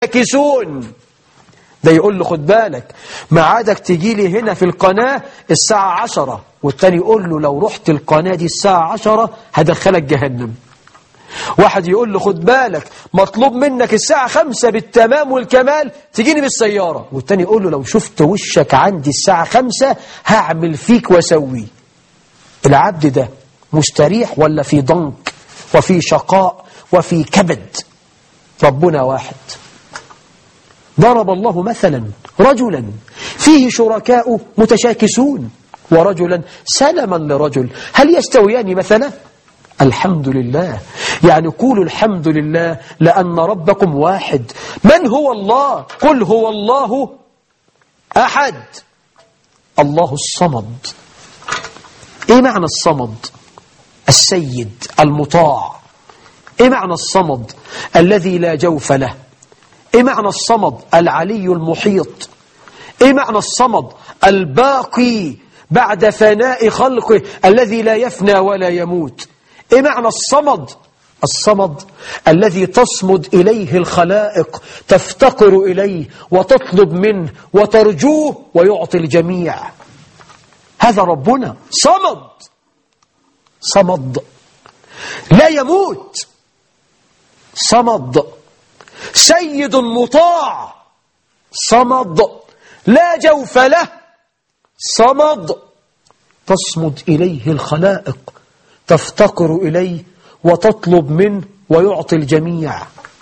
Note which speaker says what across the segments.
Speaker 1: متشاكسون ده يقول له خد بالك ميعادك تجي لي هنا في القناة الساعة عشرة والتاني يقول له لو رحت القناة دي الساعة عشرة هدخلك جهنم واحد يقول له خد بالك مطلوب منك الساعة خمسة بالتمام والكمال تجيني بالسيارة والتاني يقول له لو شفت وشك عندي الساعة خمسة هعمل فيك واسوي العبد ده مستريح ولا في ضنك وفي شقاء وفي كبد ربنا واحد ضرب الله مثلا رجلا فيه شركاء متشاكسون ورجلا سلما لرجل هل يستويان مثلا الحمد لله يعني قولوا الحمد لله لأن ربكم واحد من هو الله قل هو الله أحد الله الصمد إيه معنى الصمد السيد المطاع إيه معنى الصمد الذي لا جوف له إيه معنى الصمد العلي المحيط إيه معنى الصمد الباقي بعد فناء خلقه الذي لا يفنى ولا يموت إيه معنى الصمد الصمد الذي تصمد إليه الخلائق تفتقر إليه وتطلب منه وترجوه ويعطي الجميع هذا ربنا صمد صمد لا يموت صمد سيد مطاع صمد لا جوف له صمد تصمد إليه الخلائق تفتقر إليه وتطلب منه ويعطي الجميع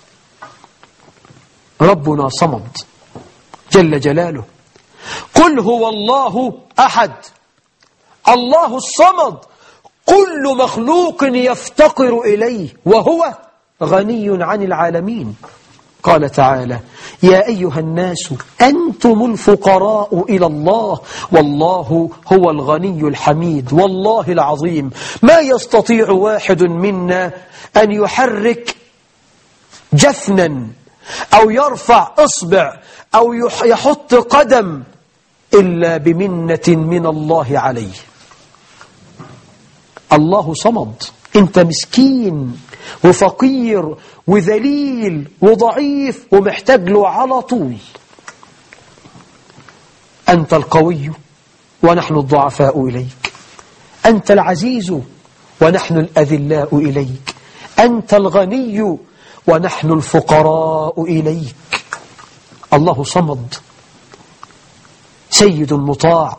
Speaker 1: ربنا صمد جل جلاله قل هو الله أحد الله الصمد كل مخلوق يفتقر إليه وهو غني عن العالمين قال تعالى يا أيها الناس أنتم الفقراء إلى الله والله هو الغني الحميد والله العظيم ما يستطيع واحد منا أن يحرك جفنا أو يرفع إصبع أو يحط قدم إلا بمنة من الله عليه الله صمد أنت مسكين وفقير وذليل وضعيف ومحتاج له على طول أنت القوي ونحن الضعفاء إليك أنت العزيز ونحن الأذلاء إليك أنت الغني ونحن الفقراء إليك الله صمد سيد مطاع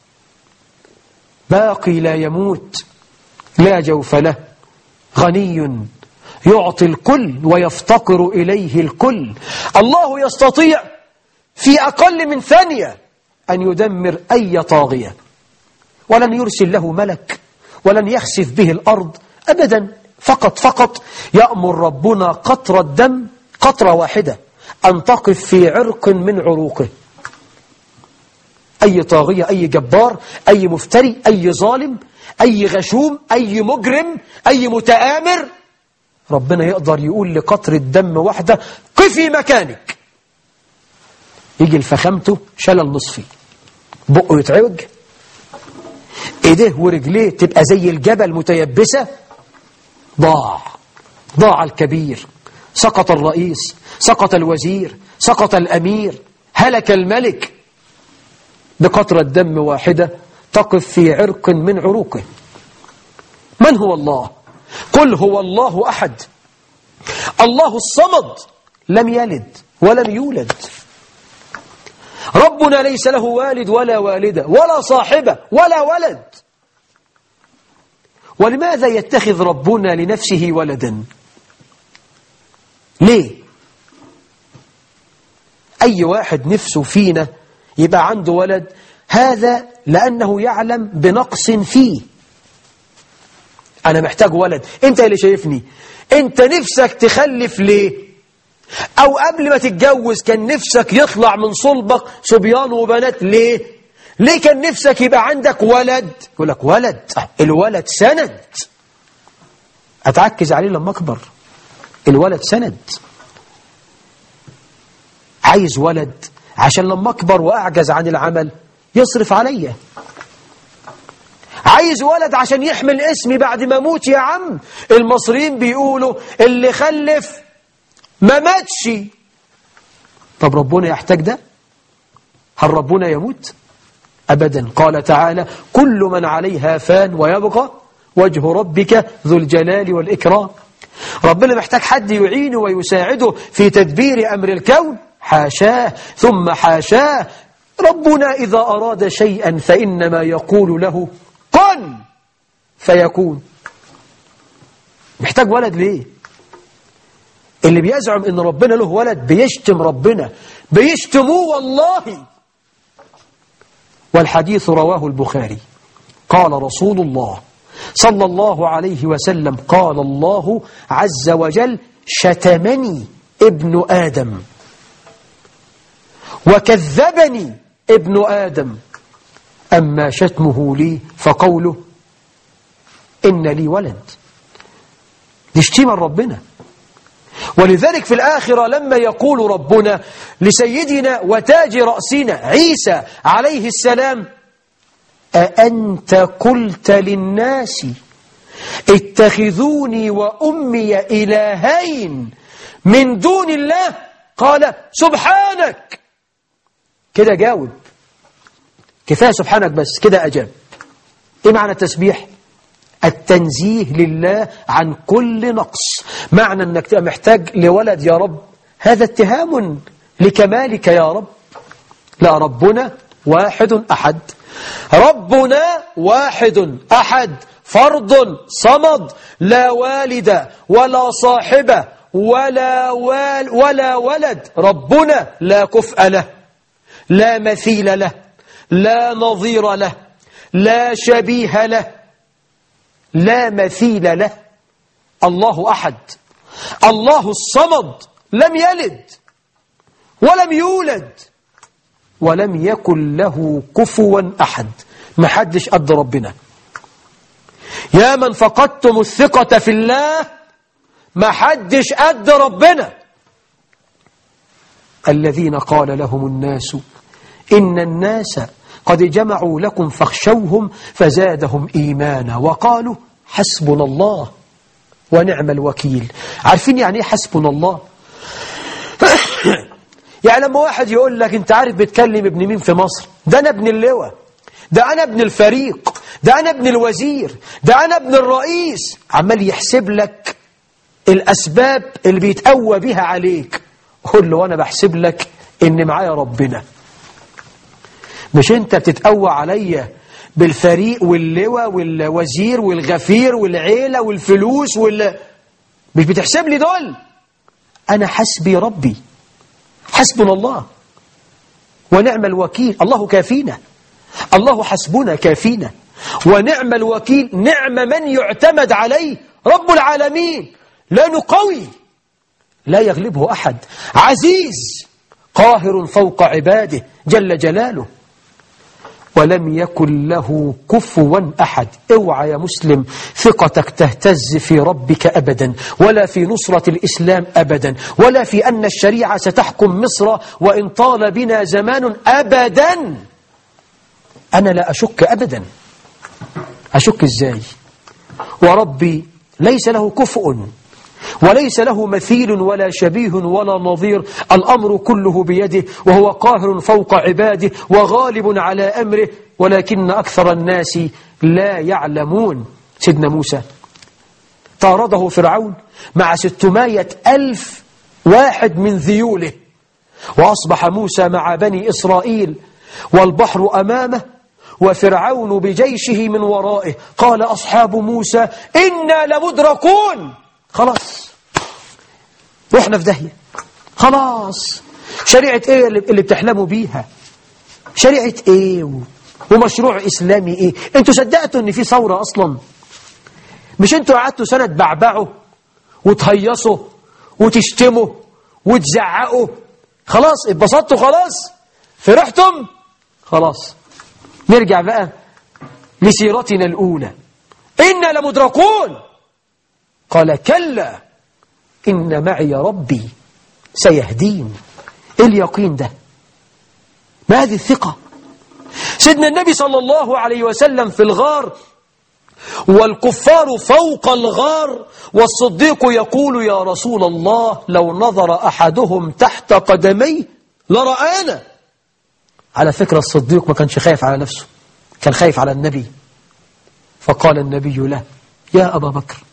Speaker 1: باقي لا يموت لا جوف له غني يعطي الكل ويفتقر إليه الكل الله يستطيع في أقل من ثانية أن يدمر أي طاغية ولن يرسل له ملك ولن يخسف به الأرض أبدا فقط فقط يأمر ربنا قطرة دم قطرة واحدة أن تقف في عرق من عروقه أي طاغية أي جبار أي مفتري أي ظالم أي غشوم أي مجرم أي متآمر ربنا يقدر يقول لقطر الدم واحدة قفي مكانك يجي الفخامته شلل نصفي بقه يتعوج ايديه ورجليه تبقى زي الجبل متيبسة ضاع ضاع الكبير سقط الرئيس سقط الوزير سقط الأمير هلك الملك بقطرة دم واحدة تقف في عرق من عروقه من هو الله قل هو الله أحد الله الصمد لم يلد ولم يولد ربنا ليس له والد ولا والدة ولا صاحبة ولا ولد ولماذا يتخذ ربنا لنفسه ولدا ليه أي واحد نفسه فينا يبقى عنده ولد هذا لأنه يعلم بنقص فيه أنا محتاج ولد أنت اللي شايفني أنت نفسك تخلف ليه أو قبل ما تتجوز كان نفسك يطلع من صلبك صبيان وبنات ليه ليه كان نفسك يبقى عندك ولد يقول لك ولد الولد سند أتعكز عليه لما أكبر الولد سند عايز ولد عشان لما أكبر وأعجز عن العمل يصرف عليا عايز ولد عشان يحمل اسمي بعد ما اموت يا عم المصريين بيقولوا اللي خلف ما ماتش طب ربنا يحتاج ده هل ربنا يموت أبدا قال تعالى كل من عليها فان ويبقى وجه ربك ذو الجلال والإكرام ربنا محتاج حد يعينه ويساعده في تدبير أمر الكون حاشاه ثم حاشاه ربنا إذا أراد شيئا فإنما يقول له كن فيكون محتاج ولد ليه اللي بيزعم ان ربنا له ولد بيشتم ربنا بيشتموه والله والحديث رواه البخاري قال رسول الله صلى الله عليه وسلم قال الله عز وجل شتمني ابن آدم وكذبني ابن آدم أما شتمه لي فقوله إن لي ولد دي شتيمة ربنا ولذلك في الآخرة لما يقول ربنا لسيدنا وتاج رأسنا عيسى عليه السلام أأنت قلت للناس اتخذوني وأمي إلهين من دون الله قال سبحانك كده جاوب كفاية سبحانك بس كده أجاب إيه معنى التسبيح التنزيه لله عن كل نقص معنى أنك تبقى محتاج لولد يا رب هذا اتهام لكمالك يا رب لا ربنا واحد أحد ربنا واحد أحد فرد صمد لا والد ولا صاحب ولا, وال ولا ولد ربنا لا كفء له لا مثيل له لا نظير له لا شبيه له لا مثيل له الله أحد الله الصمد لم يلد ولم يولد ولم يكن له كفوا أحد ما حدش قد ربنا يا من فقدتم الثقة في الله ما حدش قد ربنا الذين قال لهم الناس إن الناس قد جمعوا لكم فاخشوهم فزادهم إيمانا وقالوا حسبنا الله ونعم الوكيل عارفين يعني ايه حسبنا الله يعني لما واحد يقول لك انت عارف بتكلم ابن مين في مصر ده انا ابن اللواء ده انا ابن الفريق ده انا ابن الوزير ده انا ابن الرئيس عمال يحسب لك الاسباب اللي بيتقوى بيها عليك قول له وانا بحسب لك ان معايا ربنا مش انت بتتقوى عليا بالفريق واللواء والوزير والغفير والعيلة والفلوس وال... مش بتحسب لي دول أنا حسبي ربي حسبنا الله ونعم الوكيل الله كافينا الله حسبنا كافينا ونعم الوكيل نعم من يعتمد عليه رب العالمين لا نقوي لا يغلبه أحد عزيز قاهر فوق عباده جل جلاله ولم يكن له كفوا أحد اوعى يا مسلم ثقتك تهتز في ربك أبدا ولا في نصرة الإسلام أبدا ولا في أن الشريعة ستحكم مصر وإن طال بنا زمان أبدا أنا لا أشك أبدا أشك إزاي وربي ليس له كفء وليس له مثيل ولا شبيه ولا نظير الأمر كله بيده وهو قاهر فوق عباده وغالب على أمره ولكن أكثر الناس لا يعلمون سيدنا موسى طارده فرعون مع ستمائة ألف واحد من ذيوله وأصبح موسى مع بني إسرائيل والبحر أمامه وفرعون بجيشه من ورائه قال أصحاب موسى إنا لمدركون خلاص رحنا في داهية خلاص شريعة ايه اللي بتحلموا بيها شريعة ايه ومشروع اسلامي ايه انتوا صدقتوا ان في ثورة اصلا مش انتوا قعدتوا سنة تبعبعوا وتهيصوا وتشتموا وتزعقوا خلاص اتبسطتوا خلاص فرحتم خلاص نرجع بقى لسيرتنا الأولى إنا لمدركون قال كلا إن معي ربي سيهدين إيه اليقين ده ما هذه الثقة سيدنا النبي صلى الله عليه وسلم في الغار والكفار فوق الغار والصديق يقول يا رسول الله لو نظر أحدهم تحت قدمي لرآنا على فكرة الصديق ما كانش خايف على نفسه كان خايف على النبي فقال النبي له يا أبا بكر